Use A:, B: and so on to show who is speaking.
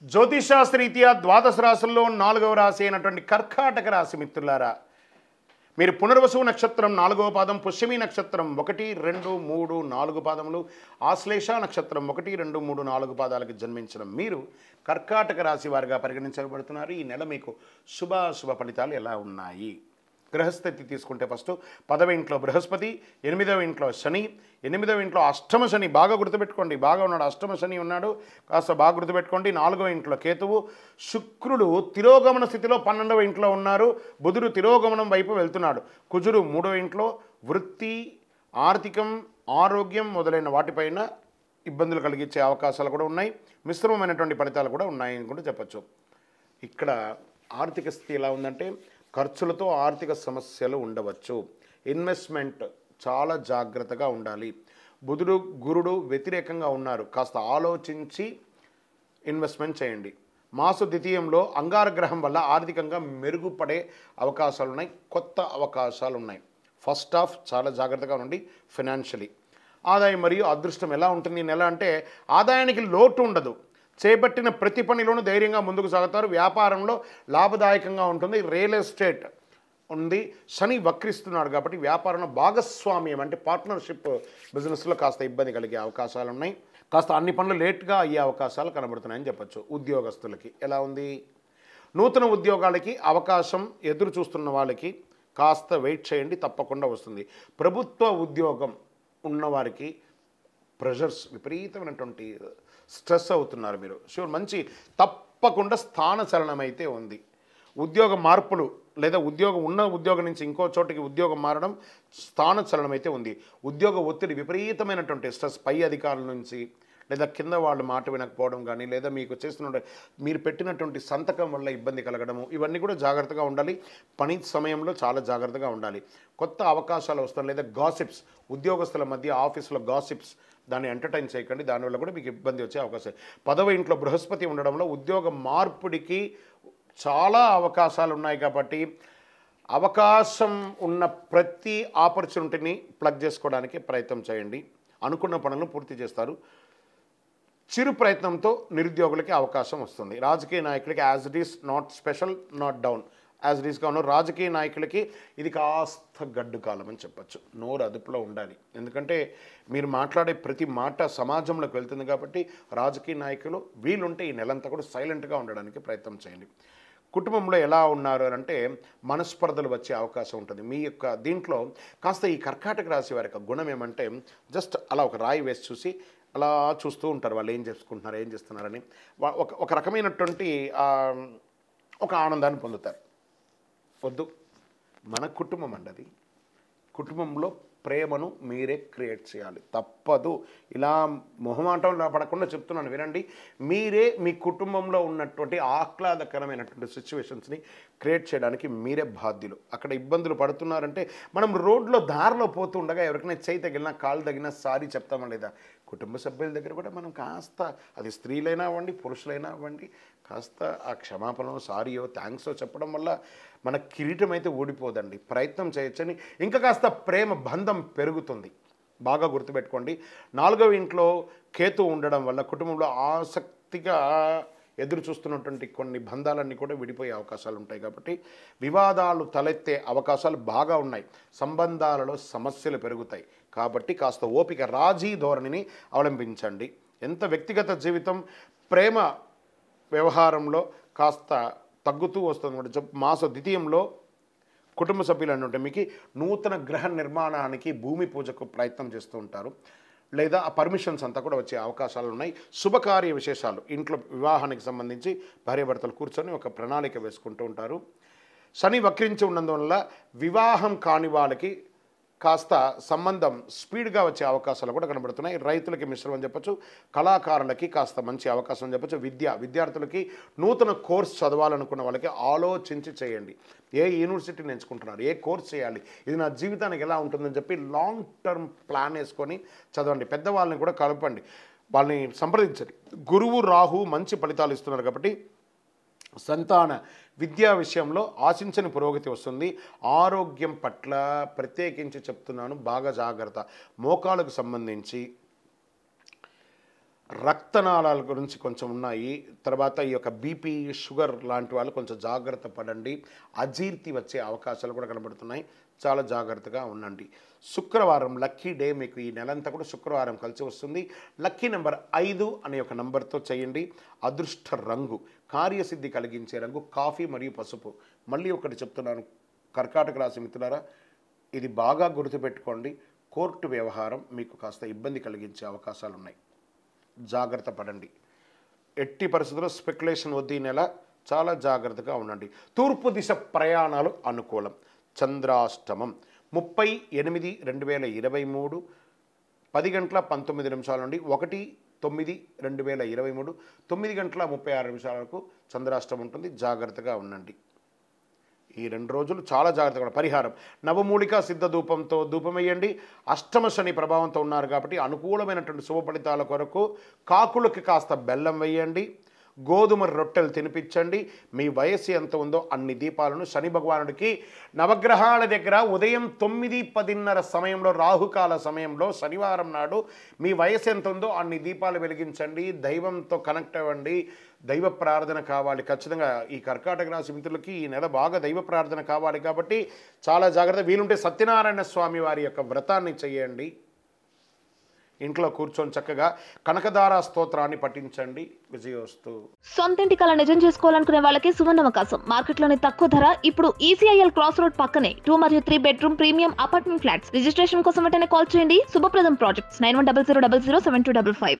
A: జ్యోతిషాస్త్రరీత్యా ద్వాదశ రాశుల్లో నాలుగవ రాశి అయినటువంటి కర్కాటక రాశి మిత్రులారా మీరు పునర్వసు నక్షత్రం నాలుగవ పాదం పుష్యమి నక్షత్రం ఒకటి రెండు మూడు నాలుగు పాదములు ఆశ్లేష నక్షత్రం ఒకటి రెండు మూడు నాలుగు పాదాలకు జన్మించిన మీరు కర్కాటక రాశి వారిగా పరిగణించబడుతున్నారు ఈ నెల మీకు శుభాశుభ ఫలితాలు ఎలా ఉన్నాయి గ్రహస్థితి తీసుకుంటే ఫస్ట్ పదవ ఇంట్లో బృహస్పతి ఎనిమిదవ ఇంట్లో శని ఎనిమిదవ ఇంట్లో అష్టమ శని బాగా గుర్తుపెట్టుకోండి బాగా ఉన్నాడు అష్టమ శని ఉన్నాడు కాస్త బాగా గుర్తుపెట్టుకోండి నాలుగవ ఇంట్లో కేతువు శుక్రుడు తిరోగమన స్థితిలో పన్నెండవ ఇంట్లో ఉన్నారు బుధుడు తిరోగమనం వైపు వెళ్తున్నాడు కుజుడు మూడవ ఇంట్లో వృత్తి ఆర్థికం ఆరోగ్యం మొదలైన వాటిపైన ఇబ్బందులు కలిగించే అవకాశాలు కూడా ఉన్నాయి మిశ్రమమైనటువంటి ఫలితాలు కూడా ఉన్నాయని కూడా చెప్పచ్చు ఇక్కడ ఆర్థిక స్థితి ఎలా ఉందంటే ఖర్చులతో ఆర్థిక సమస్యలు ఉండవచ్చు ఇన్వెస్ట్మెంట్ చాలా జాగ్రత్తగా ఉండాలి బుధుడు గురుడు వ్యతిరేకంగా ఉన్నారు కాస్త ఆలోచించి ఇన్వెస్ట్మెంట్ చేయండి మాసు ద్వితీయంలో అంగారగ్రహం వల్ల ఆర్థికంగా మెరుగుపడే అవకాశాలు ఉన్నాయి కొత్త అవకాశాలు ఉన్నాయి ఫస్ట్ ఆఫ్ చాలా జాగ్రత్తగా ఉండి ఫినాన్షియలీ ఆదాయం మరియు అదృష్టం ఎలా ఉంటుంది ఈ నెల అంటే ఆదాయానికి లోటు ఉండదు చేపట్టిన ప్రతి పనిలోనూ ధైర్యంగా ముందుకు సాగుతారు వ్యాపారంలో లాభదాయకంగా ఉంటుంది రియల్ ఎస్టేట్ ఉంది శని వక్రిస్తున్నాడు కాబట్టి వ్యాపారంలో భాగస్వామ్యం అంటే పార్ట్నర్షిప్ బిజినెస్లో కాస్త ఇబ్బంది కలిగే అవకాశాలు ఉన్నాయి కాస్త అన్ని పనులు లేట్గా అయ్యే అవకాశాలు కనబడుతున్నాయని చెప్పొచ్చు ఉద్యోగస్తులకి ఎలా ఉంది నూతన ఉద్యోగాలకి అవకాశం ఎదురు చూస్తున్న వాళ్ళకి కాస్త వెయిట్ చేయండి తప్పకుండా వస్తుంది ప్రభుత్వ ఉద్యోగం ఉన్నవారికి ప్రెషర్స్ విపరీతమైనటువంటి స్ట్రెస్ అవుతున్నారు మీరు షూర్ మంచి తప్పకుండా స్థాన చలనం అయితే ఉంది ఉద్యోగ మార్పులు లేదా ఉద్యోగం ఉన్న ఉద్యోగం నుంచి ఇంకో చోటికి ఉద్యోగం మారడం స్థాన చలనం అయితే ఉంది ఉద్యోగ ఒత్తిడి విపరీతమైనటువంటి స్ట్రెస్ పై అధికారుల నుంచి లేదా కింద వాళ్ళు మాట వినకపోవడం కానీ లేదా మీకు చేస్తున్న మీరు పెట్టినటువంటి సంతకం వల్ల ఇబ్బంది కలగడము ఇవన్నీ కూడా జాగ్రత్తగా ఉండాలి పని సమయంలో చాలా జాగ్రత్తగా ఉండాలి కొత్త అవకాశాలు వస్తాయి లేదా గాసిప్స్ ఉద్యోగస్తుల మధ్య ఆఫీసులో గాసిప్స్ దాన్ని ఎంటర్టైన్ చేయకండి దానివల్ల కూడా మీకు ఇబ్బంది వచ్చే అవకాశం పదవ ఇంట్లో బృహస్పతి ఉండడంలో ఉద్యోగ మార్పిడికి చాలా అవకాశాలు ఉన్నాయి కాబట్టి అవకాశం ఉన్న ప్రతి ఆపర్చునిటీని ప్లగ్ చేసుకోవడానికి ప్రయత్నం చేయండి అనుకున్న పనులను పూర్తి చేస్తారు చిరు ప్రయత్నంతో నిరుద్యోగులకి అవకాశం వస్తుంది రాజకీయ నాయకులకి as it is not special not down as it ఈస్గా ఉన్న రాజకీయ నాయకులకి ఇది కాస్త గడ్డు కాలం అని చెప్పచ్చు నోరు అదుపులో ఉండాలి ఎందుకంటే మీరు మాట్లాడే ప్రతి మాట సమాజంలోకి వెళ్తుంది కాబట్టి రాజకీయ నాయకులు వీలుంటే ఈ నెలంతా కూడా సైలెంట్గా ఉండడానికి ప్రయత్నం చేయండి కుటుంబంలో ఎలా ఉన్నారు అని అంటే మనస్పర్ధలు వచ్చే అవకాశం ఉంటుంది మీ యొక్క దీంట్లో కాస్త ఈ కర్కాటక రాశి వారి యొక్క గుణం ఏమంటే జస్ట్ అలా ఒక రాయి వేసి చూసి అలా చూస్తూ ఉంటారు వాళ్ళు ఏం చేసుకుంటున్నారు ఏం చేస్తున్నారని వా- ఒక ఒక రకమైనటువంటి ఆ, ఒక ఆనందాన్ని పొందుతారు వద్దు మన కుటుంబం అండి అది కుటుంబంలో ప్రేమను మీరే క్రియేట్ చేయాలి తప్పదు ఇలా మొహమాటం పడకుండా చెప్తున్నాను వినండి మీరే మీ కుటుంబంలో ఉన్నటువంటి ఆహ్లాదకరమైనటువంటి సిచ్యువేషన్స్ని క్రియేట్ చేయడానికి మీరే బాధ్యులు అక్కడ ఇబ్బందులు పడుతున్నారంటే మనం రోడ్లో దారిలో పోతూ ఉండగా ఎవరికైనా చేయి తగిలినా కాలు తగిలినా సారీ చెప్తామా లేదా కుటుంబ సభ్యుల దగ్గర కూడా మనం కాస్త అది స్త్రీలైనా అవ్వండి పురుషులైనా అవ్వండి కాస్త ఆ క్షమాపణ సారీయో థ్యాంక్సో చెప్పడం వల్ల మన కిరీటం అయితే ఊడిపోదండి ప్రయత్నం చేయొచ్చని ఇంకా కాస్త ప్రేమ బంధం పెరుగుతుంది బాగా గుర్తుపెట్టుకోండి నాలుగవ ఇంట్లో కేతు ఉండడం వల్ల కుటుంబంలో ఆసక్తిగా ఎదురు చూస్తున్నటువంటి కొన్ని బంధాలన్నీ కూడా విడిపోయే అవకాశాలు ఉంటాయి కాబట్టి వివాదాలు తలెత్తే అవకాశాలు బాగా ఉన్నాయి సంబంధాలలో సమస్యలు పెరుగుతాయి కాబట్టి కాస్త ఓపిక రాజీ ధోరణిని అవలంబించండి ఎంత వ్యక్తిగత జీవితం ప్రేమ వ్యవహారంలో కాస్త తగ్గుతూ వస్తుంది కూడా చెప్- మాస ద్వితీయంలో కుటుంబ సభ్యులు అంటే మీకు నూతన గ్రహ నిర్మాణానికి భూమి పూజకు ప్రయత్నం చేస్తూ ఉంటారు లేదా ఆ పర్మిషన్స్ అంతా కూడా వచ్చే అవకాశాలు ఉన్నాయి శుభకార్య విశేషాలు ఇంట్లో వివాహానికి సంబంధించి భార్యాభర్తలు కూర్చొని ఒక ప్రణాళిక వేసుకుంటూ ఉంటారు శని వక్రించి ఉన్నందువల్ల వివాహం కాని వాళ్ళకి కాస్త సంబంధం స్పీడ్గా వచ్చే అవకాశాలు కూడా కనబడుతున్నాయి రైతులకి మిశ్రమం చెప్పొచ్చు కళాకారులకి కాస్త మంచి అవకాశం చెప్పొచ్చు విద్య విద్యార్థులకి నూతన కోర్స్ చదవాలనుకున్న వాళ్ళకి ఆలోచించి చేయండి ఏ యూనివర్సిటీని ఎంచుకుంటున్నారు ఏ కోర్స్ చేయాలి ఇది నా జీవితానికి ఎలా ఉంటుందని చెప్పి లాంగ్ టర్మ్ ప్లాన్ వేసుకొని చదవండి పెద్దవాళ్ళని కూడా కలపండి వాళ్ళని సంప్రదించండి గురువు రాహు మంచి ఫలితాలు ఇస్తున్నారు కాబట్టి సంతాన విద్యా విషయంలో ఆశించని పురోగతి వస్తుంది ఆరోగ్యం పట్ల ప్రత్యేకించి చెప్తున్నాను బాగా జాగ్రత్త మోకాలకు సంబంధించి రక్తనాళాల గురించి కొంచెం ఉన్నాయి తర్వాత ఈ యొక్క బీపీ షుగర్ లాంటి వాళ్ళు కొంచెం జాగ్రత్త పడండి అజీర్తి వచ్చే అవకాశాలు కూడా కనబడుతున్నాయి చాలా జాగ్రత్తగా ఉండండి శుక్రవారం లక్కీ డే మీకు ఈ నెలంతా కూడా శుక్రవారం కలిసి వస్తుంది లక్కీ నెంబర్ ఐదు అనే ఒక నంబర్తో చేయండి అదృష్ట రంగు కార్యసిద్ధి కలిగించే రంగు కాఫీ మరియు పసుపు మళ్ళీ ఒకటి చెప్తున్నాను కర్కాటక రాశి మిత్రులారా ఇది బాగా గుర్తుపెట్టుకోండి కోర్టు వ్యవహారం మీకు కాస్త ఇబ్బంది కలిగించే అవకాశాలు ఉన్నాయి జాగ్రత్త పడండి ఎట్టి పరిస్థితుల్లో స్పెక్యులేషన్ వద్దు ఈ నెల చాలా జాగ్రత్తగా ఉండండి తూర్పు దిశ ప్రయాణాలు అనుకూలం చంద్రాష్టమం ముప్పై ఎనిమిది రెండు వేల ఇరవై మూడు పది గంటల పంతొమ్మిది నిమిషాల నుండి ఒకటి తొమ్మిది రెండు వేల ఇరవై మూడు తొమ్మిది గంటల ముప్పై ఆరు నిమిషాల వరకు చంద్రాష్టమం ఉంటుంది జాగ్రత్తగా ఉండండి ఈ రెండు రోజులు చాలా జాగ్రత్తగా ఉండాలి. పరిహారం నవమూలిక సిద్ధ ధూపంతో ధూపం వేయండి అష్టమ శని ప్రభావంతో ఉన్నారు కాబట్టి అనుకూలమైనటువంటి శుభ ఫలితాల కొరకు కాకులకి కాస్త బెల్లం వేయండి గోధుమ రొట్టెలు తినిపించండి మీ వయస్సు ఎంత ఉందో అన్ని దీపాలను శని భగవానుడికి నవగ్రహాల దగ్గర ఉదయం తొమ్మిది పదిన్నర సమయంలో రాహుకాల సమయంలో శనివారం నాడు మీ వయసు ఎంత ఉందో అన్ని దీపాలు వెలిగించండి దైవంతో కనెక్ట్ అవ్వండి దైవ ప్రార్థన కావాలి ఖచ్చితంగా ఈ కర్కాటక రాశి మిత్రులకి ఈ నెల బాగా దైవ ప్రార్థన కావాలి కాబట్టి చాలా జాగ్రత్త వీలుంటే సత్యనారాయణ స్వామి వారి యొక్క వ్రతాన్ని చేయండి ఇంట్లో కూర్చొని చక్కగా కనకదార స్తోత్రాన్ని పఠించండి విజయోస్తు
B: సొంతింటి కళ నిజం చేసుకోవాలనుకునే వాళ్ళకి సువర్ణ అవకాశం మార్కెట్లోని తక్కువ ధర ఇప్పుడు ఈసీఐఎల్ క్రాస్ రోడ్ పక్కనే టూ మరియు three bedroom premium apartment flats registration కోసం వెంటనే కాల్ చేయండి Shubhapradam projects nine one double zero double zero seven two double five